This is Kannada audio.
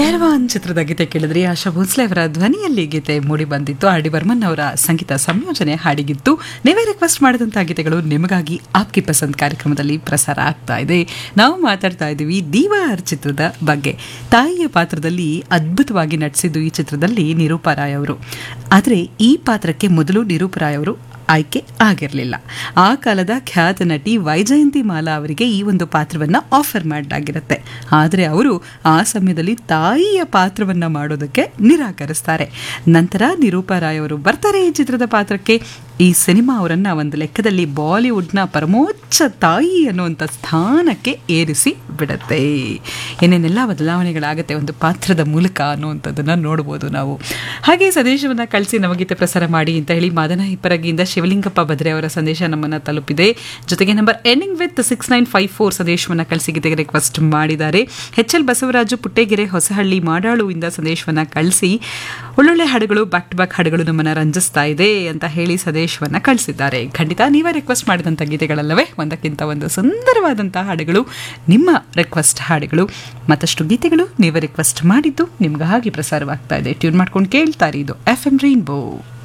ಪೆಹಲ್ವಾನ್ ಚಿತ್ರದ ಗೀತೆ ಕೇಳಿದ್ರಿ ಆಶಾ ಭೋಸ್ಲೆ ಅವರ ಧ್ವನಿಯಲ್ಲಿ ಗೀತೆ ಮೂಡಿ ಬಂದಿತ್ತು ಆರ್ ಡಿ ಬರ್ಮನ್ ಅವರ ಸಂಗೀತ ಸಂಯೋಜನೆ ಹಾಡಿಗಿತ್ತು ನೀವೇ ರಿಕ್ವೆಸ್ಟ್ ಮಾಡಿದಂತಹ ಗೀತೆಗಳು ನಿಮಗಾಗಿ ಆಪ್ಕಿ ಪಸಂದ್ ಕಾರ್ಯಕ್ರಮದಲ್ಲಿ ಪ್ರಸಾರ ಆಗ್ತಾ ಇದೆ ನಾವು ಮಾತಾಡ್ತಾ ಇದ್ದೀವಿ ದೀವಾರ್ ಚಿತ್ರದ ಬಗ್ಗೆ ತಾಯಿಯ ಪಾತ್ರದಲ್ಲಿ ಅದ್ಭುತವಾಗಿ ನಟಿಸಿದ್ದು ಈ ಚಿತ್ರದಲ್ಲಿ ನಿರೂಪಾ ರಾಯ್ ಅವರು ಆದರೆ ಈ ಪಾತ್ರಕ್ಕೆ ಮೊದಲು ನಿರೂಪಾ ರಾಯ್ ಅವರು ಆಯ್ಕೆ ಆಗಿರಲಿಲ್ಲ ಆ ಕಾಲದ ಖ್ಯಾತ ನಟಿ ವೈಜಯಂತಿ ಮಾಲಾ ಅವರಿಗೆ ಈ ಒಂದು ಪಾತ್ರವನ್ನು ಆಫರ್ ಮಾಡಲಾಗಿರುತ್ತೆ ಆದರೆ ಅವರು ಆ ಸಮಯದಲ್ಲಿ ತಾಯಿಯ ಪಾತ್ರವನ್ನು ಮಾಡೋದಕ್ಕೆ ನಿರಾಕರಿಸ್ತಾರೆ ನಂತರ ನಿರೂಪಾ ರಾಯ್ ಅವರು ಬರ್ತಾರೆ ಈ ಚಿತ್ರದ ಪಾತ್ರಕ್ಕೆ ಈ ಸಿನಿಮಾ ಅವರನ್ನು ಒಂದು ಲೆಕ್ಕದಲ್ಲಿ ಬಾಲಿವುಡ್ನ ಪರಮೋಚ್ಚ ತಾಯಿ ಅನ್ನುವಂಥ ಸ್ಥಾನಕ್ಕೆ ಏರಿಸಿ ಬಿಡುತ್ತೆ ಏನೇನೆಲ್ಲ ಬದಲಾವಣೆಗಳಾಗುತ್ತೆ ಒಂದು ಪಾತ್ರದ ಮೂಲಕ ಅನ್ನುವಂಥದ್ದನ್ನು ನೋಡ್ಬೋದು ನಾವು ಹಾಗೆ ಸಂದೇಶವನ್ನು ಕಳಿಸಿ ನಮಗೀತೆ ಪ್ರಸಾರ ಮಾಡಿ ಅಂತ ಹೇಳಿ ಮಾದನ ಹಿಪ್ಪರಗಿಯಿಂದ ಶಿವಲಿಂಗಪ್ಪ ಬದ್ರೆ ಅವರ ಸಂದೇಶ ನಮ್ಮನ್ನು ತಲುಪಿದೆ ಜೊತೆಗೆ number ending with six nine five four ಸಂದೇಶವನ್ನು ಕಳಿಸಿ ಗೀತೆಗೆ ರಿಕ್ವೆಸ್ಟ್ ಮಾಡಿದ್ದಾರೆ ಎಚ್ ಎಲ್ ಬಸವರಾಜು ಪುಟ್ಟೆಗೆರೆ ಹೊಸಹಳ್ಳಿ ಮಾಡಾಳುವಿಂದ ಸಂದೇಶವನ್ನು ಕಳಿಸಿ ಒಳ್ಳೊಳ್ಳೆ ಹಾಡುಗಳು ಬ್ಯಾಕ್ ಟು ಬ್ಯಾಕ್ ಹಾಡುಗಳು ನಮ್ಮನ್ನು ರಂಜಿಸ್ತಾ ಇದೆ ಅಂತ ಹೇಳಿ ಸಂದೇಶವನ್ನು ಕಳಿಸಿದ್ದಾರೆ ಖಂಡಿತ ನೀವೇ ರಿಕ್ವೆಸ್ಟ್ ಮಾಡಿದಂಥ ಗೀತೆಗಳಲ್ಲವೇ ಒಂದಕ್ಕಿಂತ ಒಂದು ಸುಂದರವಾದಂಥ ಹಾಡುಗಳು ನಿಮ್ಮ ರಿಕ್ವೆಸ್ಟ್ ಹಾಡುಗಳು ಮತ್ತಷ್ಟು ಗೀತೆಗಳು ನೀವೇ ರಿಕ್ವೆಸ್ಟ್ ಮಾಡಿದ್ದು ನಿಮ್ಗಾಗಿ ಪ್ರಸಾರವಾಗ್ತಾ ಇದೆ ಟ್ಯೂನ್ ಮಾಡ್ಕೊಂಡು ಕೇಳ್ತಾರೆ ಇದು ಎಫ್ ಎಂ ರೈನ್ಬೋ